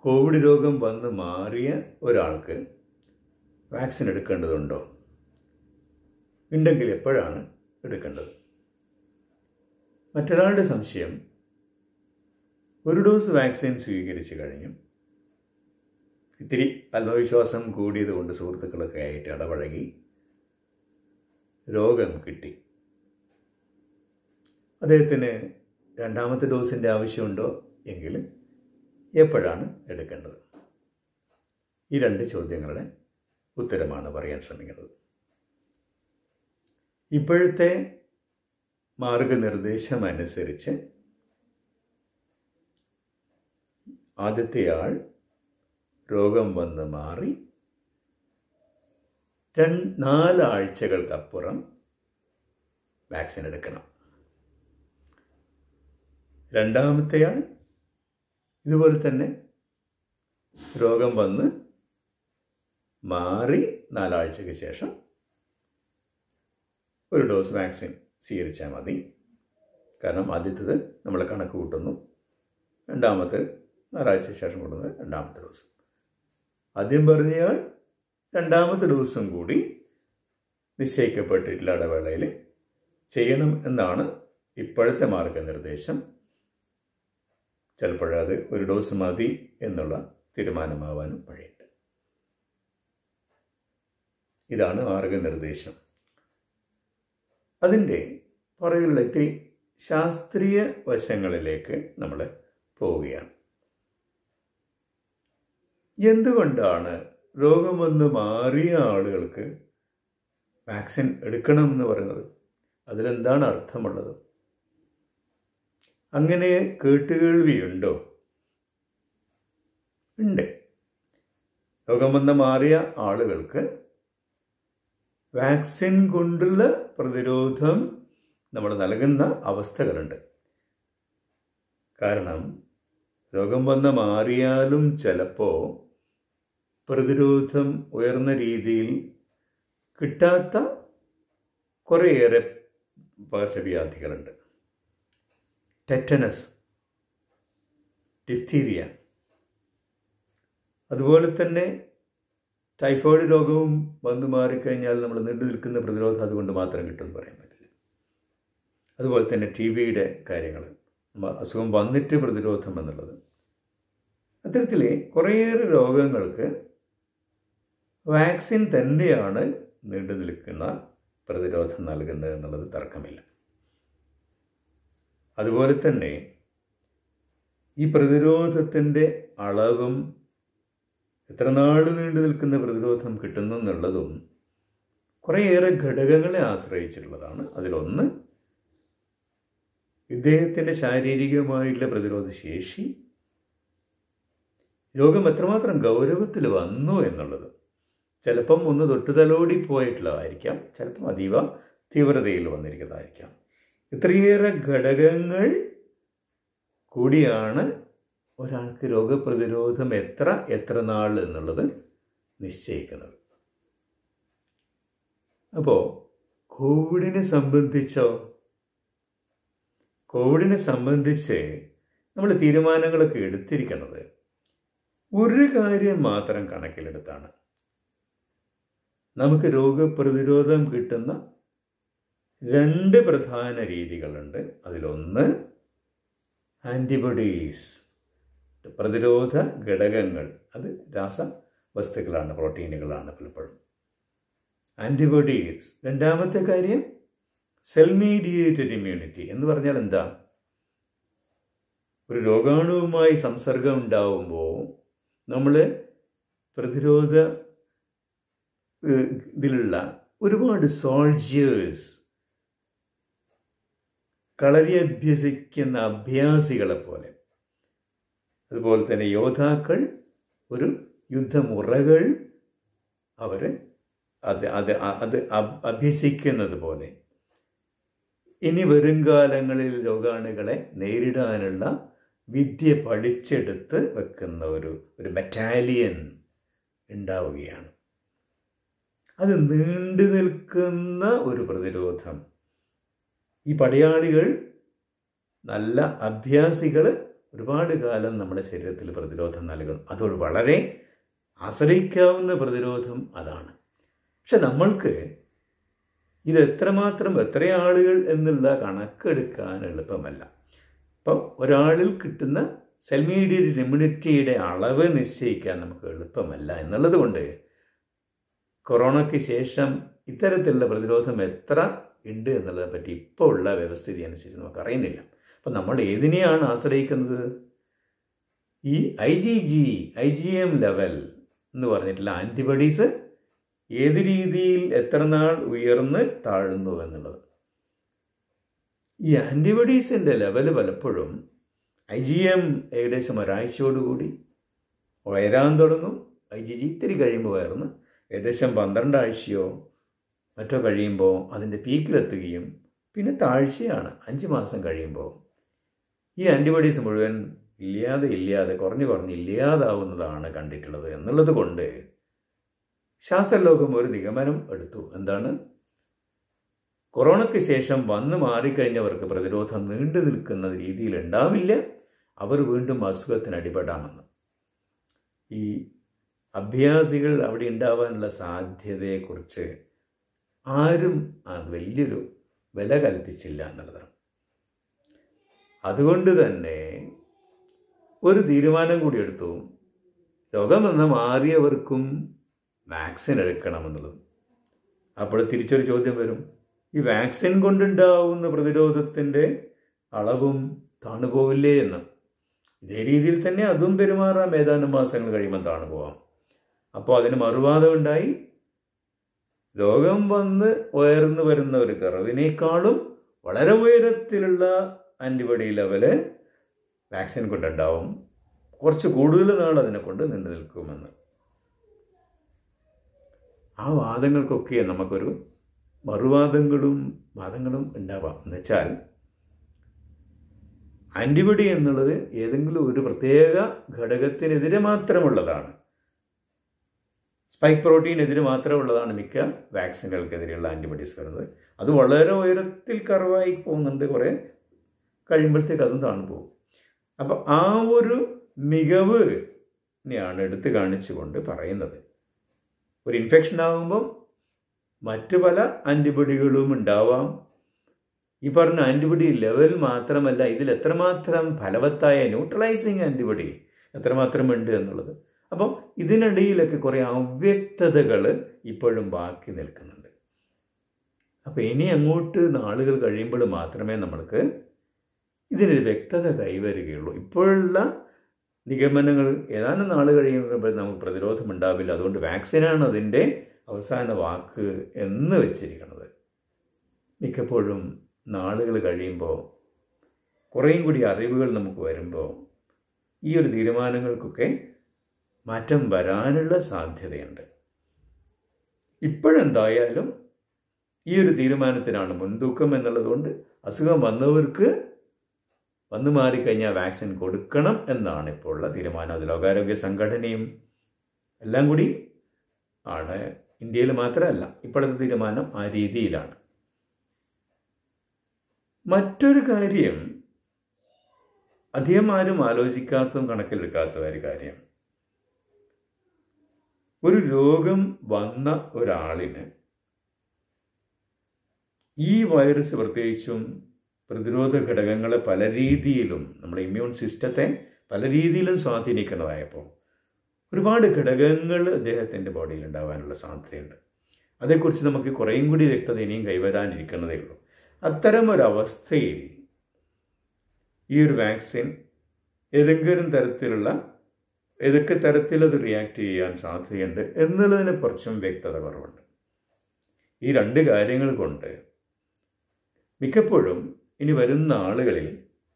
Covid രോഗം വന്ന് മാറിയ ഒരാൾക്ക് വാക്സിൻ എടുക്കേണ്ടതുണ്ടോ ഉണ്ടെങ്കിൽ എപ്പോഴാണ് എടുക്കേണ്ടത് മറ്റൊരാളുടെ സംശയം ഒരു ഡോസ് വാക്സിൻ സ്വീകരിച്ചു കഴിഞ്ഞു ഇത്തിരി ആത്മവിശ്വാസം കൂടിയത് കൊണ്ട് സുഹൃത്തുക്കളൊക്കെ ആയിട്ട് ഇടപഴകി രോഗം കിട്ടി അദ്ദേഹത്തിന് രണ്ടാമത്തെ ഡോസിൻ്റെ ആവശ്യമുണ്ടോ എങ്കിൽ എപ്പോഴാണ് എടുക്കേണ്ടത് ഈ രണ്ട് ചോദ്യങ്ങളുടെ ഉത്തരമാണ് പറയാൻ ശ്രമിക്കുന്നത് ഇപ്പോഴത്തെ മാർഗനിർദ്ദേശം അനുസരിച്ച് ആദ്യത്തെയാൾ രോഗം വന്ന് മാറി രണ്ട് നാലാഴ്ചകൾക്കപ്പുറം വാക്സിൻ എടുക്കണം രണ്ടാമത്തെയാൾ ഇതുപോലെ തന്നെ രോഗം വന്ന് മാറി നാലാഴ്ചയ്ക്ക് ശേഷം ഒരു ഡോസ് വാക്സിൻ സ്വീകരിച്ചാൽ മതി കാരണം ആദ്യത്തേത് നമ്മൾ കണക്ക് കൂട്ടുന്നു രണ്ടാമത്തെ നാലാഴ്ച ശേഷം കൊടുക്കുന്നത് രണ്ടാമത്തെ ഡോസ് ആദ്യം പറഞ്ഞയാൾ രണ്ടാമത്തെ ഡോസും കൂടി നിശ്ചയിക്കപ്പെട്ടിട്ടുള്ള ഇടവേളയിൽ ചെയ്യണം എന്നാണ് ഇപ്പോഴത്തെ മാർഗനിർദ്ദേശം ചിലപ്പോഴത് ഒരു ഡോസ് മതി എന്നുള്ള തീരുമാനമാവാനും വഴിയുണ്ട് ഇതാണ് മാർഗനിർദ്ദേശം അതിൻ്റെ പുറകിലുള്ള ഇത്തിരി ശാസ്ത്രീയ വശങ്ങളിലേക്ക് നമ്മൾ പോവുകയാണ് എന്തുകൊണ്ടാണ് രോഗം വന്ന് മാറിയ ആളുകൾക്ക് വാക്സിൻ എടുക്കണം എന്ന് പറയുന്നത് അതിലെന്താണ് അർത്ഥമുള്ളത് അങ്ങനെ കേട്ടുകേൾവിയുണ്ടോ ഉണ്ട് രോഗം വന്ന് മാറിയ ആളുകൾക്ക് വാക്സിൻ കൊണ്ടുള്ള പ്രതിരോധം നമ്മൾ നൽകുന്ന അവസ്ഥകളുണ്ട് കാരണം രോഗം വന്ന് മാറിയാലും ചിലപ്പോൾ പ്രതിരോധം ഉയർന്ന രീതിയിൽ കിട്ടാത്ത കുറേയേറെ പകർച്ചവ്യാധികളുണ്ട് ടെറ്റനസ് ഡിഫ്തീരിയ അതുപോലെ തന്നെ ടൈഫോയിഡ് രോഗവും വന്നു മാറിക്കഴിഞ്ഞാൽ നമ്മൾ നീണ്ടു നിൽക്കുന്ന പ്രതിരോധം അതുകൊണ്ട് മാത്രം കിട്ടുമെന്ന് പറയാൻ പറ്റില്ല അതുപോലെ തന്നെ ടി ബിയുടെ കാര്യങ്ങൾ അസുഖം വന്നിട്ട് പ്രതിരോധം എന്നുള്ളത് അത്തരത്തിൽ കുറേയേറെ രോഗങ്ങൾക്ക് വാക്സിൻ തന്നെയാണ് നീണ്ടു നിൽക്കുന്ന പ്രതിരോധം നൽകുന്നത് എന്നുള്ളത് തർക്കമില്ല അതുപോലെ തന്നെ ഈ പ്രതിരോധത്തിൻ്റെ അളവും എത്ര നാൾ നീണ്ടു നിൽക്കുന്ന പ്രതിരോധം കിട്ടുന്നു എന്നുള്ളതും കുറേയേറെ ഘടകങ്ങളെ ആശ്രയിച്ചിട്ടുള്ളതാണ് അതിലൊന്ന് ഇദ്ദേഹത്തിൻ്റെ ശാരീരികമായിട്ടുള്ള പ്രതിരോധ ശേഷി രോഗം എത്രമാത്രം ഗൗരവത്തിൽ വന്നു എന്നുള്ളത് ചിലപ്പം ഒന്ന് തൊട്ടുതലോടി പോയിട്ടുള്ളതായിരിക്കാം ചിലപ്പം അതീവ തീവ്രതയിൽ വന്നിരിക്കുന്നതായിരിക്കാം ഇത്രയേറെ ഘടകങ്ങൾ കൂടിയാണ് ഒരാൾക്ക് രോഗപ്രതിരോധം എത്ര എത്ര നാൾ എന്നുള്ളത് നിശ്ചയിക്കുന്നത് അപ്പോൾ കോവിഡിനെ സംബന്ധിച്ചോ കോവിഡിനെ സംബന്ധിച്ച് നമ്മൾ തീരുമാനങ്ങളൊക്കെ എടുത്തിരിക്കുന്നത് ഒരു കാര്യം മാത്രം കണക്കിലെടുത്താണ് നമുക്ക് രോഗപ്രതിരോധം കിട്ടുന്ന രണ്ട് പ്രധാന രീതികളുണ്ട് അതിലൊന്ന് ആൻറ്റിബോഡീസ് പ്രതിരോധ ഘടകങ്ങൾ അത് രാസവസ്തുക്കളാണ് പ്രോട്ടീനുകളാണ് പലപ്പോഴും ആൻറ്റിബോഡീസ് രണ്ടാമത്തെ കാര്യം സെൽ മീഡിയേറ്റഡ് ഇമ്മ്യൂണിറ്റി എന്ന് പറഞ്ഞാൽ എന്താ ഒരു രോഗാണുവുമായി സംസർഗം ഉണ്ടാവുമ്പോൾ നമ്മൾ പ്രതിരോധ ഇതിലുള്ള ഒരുപാട് സോൾജിയേഴ്സ് കളരി അഭ്യസിക്കുന്ന അഭ്യാസികളെ പോലെ അതുപോലെ തന്നെ യോദ്ധാക്കൾ ഒരു യുദ്ധമുറകൾ അവർ അത് അത് അത് അഭ്യസിക്കുന്നത് പോലെ ഇനി വരുംകാലങ്ങളിൽ രോഗാണുകളെ നേരിടാനുള്ള വിദ്യ പഠിച്ചെടുത്ത് വെക്കുന്ന ഒരു ഒരു ബറ്റാലിയൻ ഉണ്ടാവുകയാണ് അത് നീണ്ടു നിൽക്കുന്ന ഒരു പ്രതിരോധം ഈ പടയാളികൾ നല്ല അഭ്യാസികൾ ഒരുപാട് കാലം നമ്മുടെ ശരീരത്തിൽ പ്രതിരോധം നൽകും അതോട് വളരെ ആശ്രയിക്കാവുന്ന പ്രതിരോധം അതാണ് പക്ഷെ നമ്മൾക്ക് ഇത് എത്രമാത്രം എത്ര ആളുകൾ എന്നുള്ള കണക്കെടുക്കാൻ എളുപ്പമല്ല അപ്പോൾ ഒരാളിൽ കിട്ടുന്ന സെൽ മീഡിയറ്റ് ഇമ്മ്യൂണിറ്റിയുടെ അളവ് നിശ്ചയിക്കാൻ നമുക്ക് എളുപ്പമല്ല എന്നുള്ളത് കൊണ്ട് കൊറോണയ്ക്ക് ശേഷം ഇത്തരത്തിലുള്ള പ്രതിരോധം എത്ര ഉണ്ട് എന്നുള്ളതിനെ പറ്റി ഇപ്പോൾ ഉള്ള വ്യവസ്ഥിതി അനുസരിച്ച് നമുക്ക് അറിയുന്നില്ല അപ്പം നമ്മൾ ഏതിനെയാണ് ആശ്രയിക്കുന്നത് ഈ I G G I G M level എന്ന് പറഞ്ഞിട്ടുള്ള ആൻറ്റിബോഡീസ് ഏത് രീതിയിൽ എത്ര നാൾ ഉയർന്ന് താഴുന്നു എന്നുള്ളത് ഈ ആൻറ്റിബോഡീസിൻ്റെ ലെവൽ പലപ്പോഴും ഐ ജി എം ഏകദേശം ഒരാഴ്ചയോടുകൂടി ഉയരാൻ തുടങ്ങും ഐ ജി ജി ഇത്തിരി കഴിയുമ്പോൾ ഉയർന്ന് ഏകദേശം പന്ത്രണ്ട് ആഴ്ചയോ മറ്റോ കഴിയുമ്പോൾ അതിൻ്റെ പീക്കിലെത്തുകയും പിന്നെ താഴ്ചയാണ് അഞ്ച് മാസം കഴിയുമ്പോൾ ഈ ആൻറ്റിബോഡീസ് മുഴുവൻ ഇല്ലാതെ ഇല്ലാതെ കുറഞ്ഞു കുറഞ്ഞ് ഇല്ലാതാവുന്നതാണ് കണ്ടിട്ടുള്ളത് എന്നുള്ളത് കൊണ്ട് ശാസ്ത്രലോകം ഒരു നിഗമനം എടുത്തു എന്താണ് കൊറോണയ്ക്ക് ശേഷം വന്നു മാറിക്കഴിഞ്ഞവർക്ക് പ്രതിരോധം നീണ്ടു നിൽക്കുന്ന രീതിയിൽ ഉണ്ടാവില്ല അവർ വീണ്ടും അസുഖത്തിന് അടിപെടാമെന്ന് ഈ അഭ്യാസികൾ അവിടെ ഉണ്ടാവാനുള്ള സാധ്യതയെക്കുറിച്ച് ആരും വലിയൊരു വില കൽപ്പിച്ചില്ല എന്നുള്ളതാണ് അതുകൊണ്ട് തന്നെ ഒരു തീരുമാനം കൂടി എടുത്തു രോഗമെന്ന് മാറിയവർക്കും വാക്സിൻ എടുക്കണമെന്നുള്ളത് അപ്പോൾ തിരിച്ചൊരു ചോദ്യം വരും ഈ വാക്സിൻ കൊണ്ടുണ്ടാവുന്ന പ്രതിരോധത്തിൻ്റെ അളവും താണുപോവില്ലേ എന്ന് ഇതേ രീതിയിൽ തന്നെ അതും പെരുമാറാം ഏതാനും മാസങ്ങൾ കഴിയുമ്പോൾ താണു പോവാം അപ്പോൾ അതിന് മറുവാദം ഉണ്ടായി രോഗം വന്ന് ഉയർന്നു വരുന്ന ഒരു കറവിനേക്കാളും വളരെ ഉയരത്തിലുള്ള ആൻറ്റിബോഡി ലെവല് വാക്സിൻ കൊണ്ടുണ്ടാവും കുറച്ച് കൂടുതൽ നാൾ അതിനെ കൊണ്ട് നീണ്ടു നിൽക്കുമെന്ന് ആ വാദങ്ങൾക്കൊക്കെ നമുക്കൊരു മറുവാദങ്ങളും വാദങ്ങളും ഉണ്ടാവാം എന്നുവെച്ചാൽ ആൻറ്റിബോഡി എന്നുള്ളത് ഏതെങ്കിലും ഒരു പ്രത്യേക ഘടകത്തിനെതിരെ മാത്രമുള്ളതാണ് സ്പൈക്ക് പ്രോട്ടീനെതിരെ മാത്രമുള്ളതാണ് മിക്ക വാക്സിനുകൾക്കെതിരെയുള്ള ആൻറ്റിബോഡീസ് വരുന്നത് അത് വളരെ ഉയരത്തിൽ കറവായി പോകുന്നുണ്ട് കുറേ കഴിയുമ്പോഴത്തേക്ക് അതും താണു പോകും അപ്പോൾ ആ ഒരു മികവ് ാണ് എടുത്തു കാണിച്ചുകൊണ്ട് പറയുന്നത് ഒരു ഇൻഫെക്ഷൻ ആകുമ്പം മറ്റു പല ആൻറ്റിബോഡികളും ഉണ്ടാവാം ഈ പറഞ്ഞ ആൻറ്റിബോഡി ലെവൽ മാത്രമല്ല ഇതിൽ എത്രമാത്രം ഫലവത്തായ ന്യൂട്രലൈസിങ് ആൻറ്റിബോഡി എത്രമാത്രം ഉണ്ട് എന്നുള്ളത് അപ്പം ഇതിനിടയിലൊക്കെ കുറേ അവ്യക്തതകൾ ഇപ്പോഴും ബാക്കി നിൽക്കുന്നുണ്ട് അപ്പോൾ ഇനി അങ്ങോട്ട് നാളുകൾ കഴിയുമ്പോൾ മാത്രമേ നമ്മൾക്ക് ഇതിനൊരു വ്യക്തത കൈവരികയുള്ളൂ ഇപ്പോഴുള്ള നിഗമനങ്ങൾ ഏതാനും നാൾ കഴിയുമ്പോൾ നമുക്ക് പ്രതിരോധം ഉണ്ടാവില്ല അതുകൊണ്ട് വാക്സിനാണ് അതിൻ്റെ അവസാന വാക്ക് എന്ന് വെച്ചിരിക്കുന്നത് മിക്കപ്പോഴും നാളുകൾ കഴിയുമ്പോൾ കുറേയും കൂടി അറിവുകൾ നമുക്ക് വരുമ്പോൾ ഈ ഒരു തീരുമാനങ്ങൾക്കൊക്കെ മാറ്റം വരാനുള്ള സാധ്യതയുണ്ട് ഇപ്പോഴെന്തായാലും ഈ ഒരു തീരുമാനത്തിനാണ് മുൻതൂക്കം എന്നുള്ളതുകൊണ്ട് അസുഖം വന്നവർക്ക് വന്നു മാറിക്കഴിഞ്ഞാൽ വാക്സിൻ കൊടുക്കണം എന്നാണ് ഇപ്പോൾ ഉള്ള തീരുമാനം അത് ലോകാരോഗ്യ സംഘടനയും എല്ലാം കൂടി ആണ് ഇന്ത്യയിൽ മാത്രമല്ല ഇപ്പോഴത്തെ തീരുമാനം ആ രീതിയിലാണ് മറ്റൊരു കാര്യം അധികം ആരും ആലോചിക്കാത്തതും കണക്കിലെടുക്കാത്ത ഒരു കാര്യം ഒരു രോഗം വന്ന ഒരാളിന് ഈ വൈറസ് പ്രത്യേകിച്ചും പ്രതിരോധ ഘടകങ്ങളെ പല രീതിയിലും നമ്മുടെ ഇമ്മ്യൂൺ സിസ്റ്റത്തെ പല രീതിയിലും സ്വാധീനിക്കുന്നതായപ്പോൾ ഒരുപാട് ഘടകങ്ങൾ അദ്ദേഹത്തിൻ്റെ ബോഡിയിൽ ഉണ്ടാകാനുള്ള സാധ്യതയുണ്ട് അതേക്കുറിച്ച് നമുക്ക് കുറേയും കൂടി വ്യക്തത ഇനിയും കൈവരാനിരിക്കുന്നതേ ഉള്ളൂ അത്തരം ഒരവസ്ഥയിൽ ഈ ഒരു വാക്സിൻ ഏതെങ്കിലും തരത്തിലുള്ള ഏതൊക്കെ തരത്തിൽ അത് റിയാക്ട് ചെയ്യാൻ സാധ്യതയുണ്ട് എന്നുള്ളതിനെ കുറിച്ചും വ്യക്തത കുറവുണ്ട് ഈ രണ്ട് കാര്യങ്ങൾ കൊണ്ട് മിക്കപ്പോഴും ഇനി വരുന്ന ആളുകളിൽ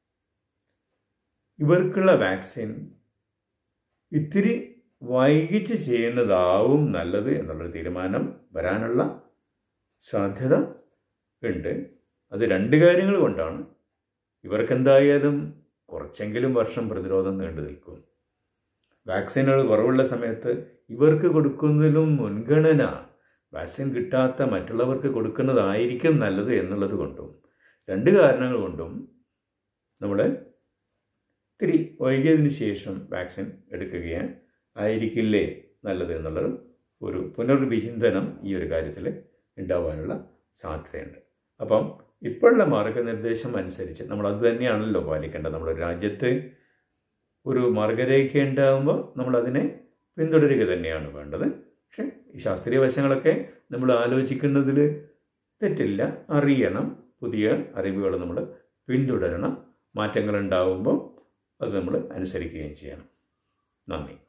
ഇവർക്കുള്ള വാക്സിൻ ഇത്തിരി വൈകിച്ച് ചെയ്യുന്നതാവും നല്ലത് എന്നുള്ളൊരു തീരുമാനം വരാനുള്ള സാധ്യത ഉണ്ട് അത് രണ്ട് കാര്യങ്ങൾ കൊണ്ടാണ് ഇവർക്കെന്തായാലും കുറച്ചെങ്കിലും വർഷം പ്രതിരോധം നീണ്ടു നിൽക്കും വാക്സിനുകൾ കുറവുള്ള സമയത്ത് ഇവർക്ക് കൊടുക്കുന്നതിലും മുൻഗണന വാക്സിൻ കിട്ടാത്ത മറ്റുള്ളവർക്ക് കൊടുക്കുന്നതായിരിക്കും നല്ലത് എന്നുള്ളത് കൊണ്ടും രണ്ട് കാരണങ്ങൾ കൊണ്ടും നമ്മുടെ ഇത്തിരി വൈകിയതിന് ശേഷം വാക്സിൻ എടുക്കുകയാണ് ആയിരിക്കില്ലേ നല്ലത് എന്നുള്ളത് ഒരു പുനർവിചിന്തനം ഈ ഒരു കാര്യത്തിൽ ഉണ്ടാവാനുള്ള സാധ്യതയുണ്ട് അപ്പം ഇപ്പോഴുള്ള മാർഗനിർദ്ദേശം അനുസരിച്ച് നമ്മൾ അത് തന്നെയാണല്ലോ പാലിക്കേണ്ടത് നമ്മുടെ രാജ്യത്ത് ഒരു മാർഗരേഖ ഉണ്ടാകുമ്പോൾ നമ്മൾ അതിനെ പിന്തുടരുക തന്നെയാണ് വേണ്ടത് പക്ഷേ ഈ ശാസ്ത്രീയ വശങ്ങളൊക്കെ നമ്മൾ ആലോചിക്കുന്നതിൽ തെറ്റില്ല അറിയണം പുതിയ അറിവുകൾ നമ്മൾ പിന്തുടരണം മാറ്റങ്ങൾ ഉണ്ടാകുമ്പോൾ അത് നമ്മൾ അനുസരിക്കുകയും ചെയ്യണം നന്ദി